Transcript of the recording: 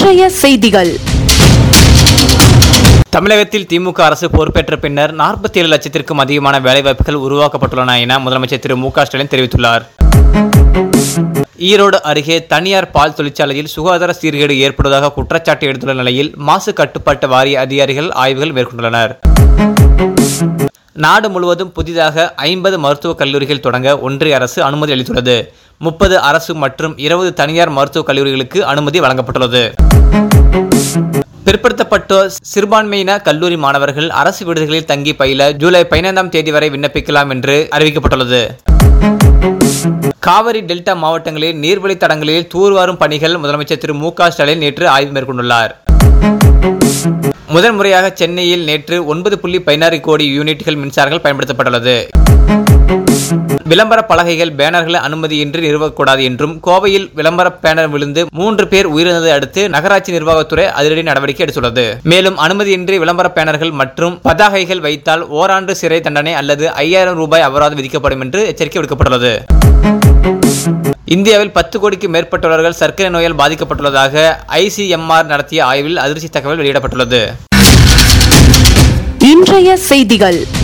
இன்றைய செய்திகள் தமிழகத்தில் திமுக அரசு பொறுப்பேற்ற பின்னர் நாற்பத்தி ஏழு லட்சத்திற்கும் அதிகமான வேலைவாய்ப்புகள் உருவாக்கப்பட்டுள்ளன என முதலமைச்சர் திரு மு க ஸ்டாலின் தெரிவித்துள்ளார் ஈரோடு அருகே தனியார் பால் தொழிற்சாலையில் சுகாதார சீர்கேடு ஏற்படுவதாக குற்றச்சாட்டு எடுத்துள்ள நிலையில் மாசு கட்டுப்பாட்டு வாரிய அதிகாரிகள் ஆய்வுகள் மேற்கொண்டுள்ளனர் நாடு முழுவதும் புதிதாக ஐம்பது மருத்துவக் கல்லூரிகள் தொடங்க ஒன்றிய அரசு அனுமதி அளித்துள்ளது முப்பது அரசு மற்றும் இருபது தனியார் மருத்துவக் கல்லூரிகளுக்கு அனுமதி வழங்கப்பட்டுள்ளது பிற்படுத்தப்பட்டோர் சிறுபான்மையின கல்லூரி மாணவர்கள் அரசு விடுதிகளில் தங்கி பயில ஜூலை பதினைந்தாம் தேதி வரை விண்ணப்பிக்கலாம் என்று அறிவிக்கப்பட்டுள்ளது காவிரி டெல்டா மாவட்டங்களில் நீர்வழித் தடங்களில் தூர்வாரும் பணிகள் முதலமைச்சர் திரு மு க ஸ்டாலின் நேற்று ஆய்வு மேற்கொண்டுள்ளார் முதன் முறையாக சென்னையில் நேற்று ஒன்பது புள்ளி பதினாறு கோடி யூனிட்கள் மின்சாரங்கள் பயன்படுத்தப்பட்டுள்ளது விளம்பர பலகைகள் பேனர்கள் அனுமதியின்றி நிறுவக்கூடாது என்றும் கோவையில் விளம்பர பேனர் விழுந்து மூன்று பேர் உயிரிழந்ததை அடுத்து நகராட்சி நிர்வாகத்துறை அதிரடி நடவடிக்கை எடுத்துள்ளது மேலும் அனுமதியின்றி விளம்பர பேனர்கள் மற்றும் பதாகைகள் வைத்தால் ஓராண்டு சிறை தண்டனை அல்லது ஐயாயிரம் ரூபாய் அபராதம் விதிக்கப்படும் என்று எச்சரிக்கை விடுக்கப்பட்டுள்ளது இந்தியாவில் பத்து கோடிக்கு மேற்பட்டவர்கள் சர்க்கரை நோயால் பாதிக்கப்பட்டுள்ளதாக ஐசிஎம்ஆர் நடத்திய ஆய்வில் அதிர்ச்சி தகவல் வெளியிடப்பட்டுள்ளது இன்றைய செய்திகள்